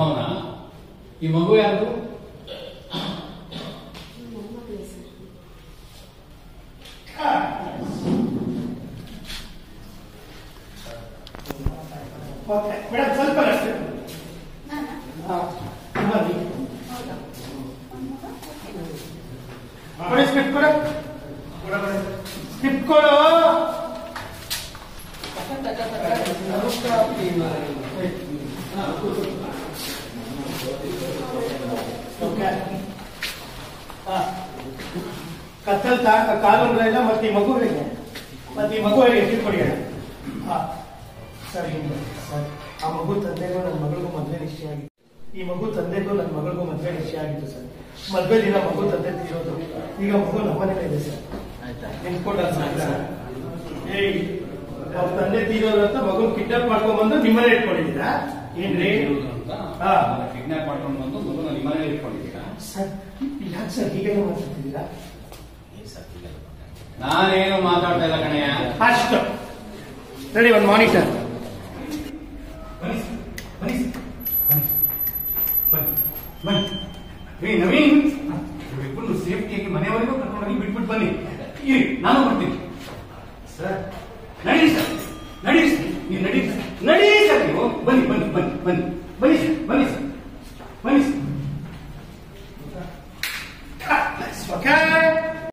ಅವನ ಈ ಮಗು ಯಾರು ಓಕೆ ಮೇಡಮ್ ಸ್ವಲ್ಪ ಅಷ್ಟೇ ಹಾ, ಬನ್ನಿ. ಕೊಡಿ ಸ್ಕ್ರಿಪ್ಟ್ ಕೊಡು ಸ್ಕ್ರಿಪ್ಟ್ ಕೊಡು ಓಕೆ ಹಾ. ಕತ್ತಲ್ ತಾ- ಕಾಲುಂಗ್ರ ಇಲ್ಲ ಮತ್ತೆ ಈ ಮಗುವಿಗೆ ಮತ್ತೆ ಈ ಮಗುವಿಗೆ ತಿಳ್ಕೊಡಿ ಹಾ ಸರ್ ಹಿಂಗೆ ಸರ್ ಆ ಮಗು ತಂದೆಗೂ ನನ್ನ ಮಗಳಿಗೂ ಮದುವೆ ನಿಶ್ಚಯ ಆಗಿತ್ತು ಈ ಮಗು ತಂದೆಗೂ ನನ್ನ ಮಗಳಿಗೂ ಮದುವೆ ನಿಶ್ಚಯ ಆಗಿತ್ತು ಸರ್ ಮದುವೆ ದಿನ ಮಗು ತಂದೆ ತೀರೋದು ಈಗ ಮಗು ನಮ್ಮನೇಲೆ ಇದೆ ಸರ್ ನಿಂತ್ಕೊಂಡ ಏಯ್ ಅವ್ರ ತಂದೆ ತೀರೋದು ಅಂತ ಮಗು ಕಿಡ್ನಾಪ್ ಮಾಡ್ಕೊಂಡ್ ಬಂದು ನಿಮ್ಮನೆ ಇಟ್ಕೊಂಡಿದ್ದೀರಾ ಏನ್ರಿ ಹಾ. ಕಿಡ್ನಾಪ್ ಮಾಡ್ಕೊಂಡು ಬಂದು ಮಗುನ ನಿಮ್ಮನೆ ಇಟ್ಕೊಂಡಿದ್ದೀರಾ ಸರ್ ಯಾಕೆ ಸರ್ ಹೀಗೆಲ್ಲ ಮಾತಾಡ್ತಿದ್ದೀರಾ ನಾನೇನು ಮಾತಾಡ್ತಾ ಇಲ್ಲ ಕಣಯ್ಯ ಅಷ್ಟು ರೆಡಿ ಒಂದು ಮಾನಿಟರ್ ಬನ್ನಿ ಸರ್, ಬನ್ನಿ ಸರ್, ಬನ್ನಿ ಸರ್. ಬನ್ನಿ ಬನ್ನಿ ಏ ನವೀನ್ ಇವ್ರಿಬ್ರು ಸೇಫ್ಟಿಯಾಗಿ ಮನೆಯವರೆಗೂ ಕರ್ಕೊಂಡೋಗಿ ಬಿಟ್ಬಿಟ್ಟು ಬನ್ನಿ ಇರಿ ನಾನು ಬರ್ತೀನಿ ಸರ್ ನಡೀರಿ ಸರ್ ನಡೀರಿ ಸರ್ ನೀವು ನಡೀರಿ ಸರ್ ನಡೀರಿ ಸರ್ ನೀವು ಬನ್ನಿ ಬನ್ನಿ ಬನ್ನಿ ಬನ್ನಿ ಬನ್ನಿ ಸರ್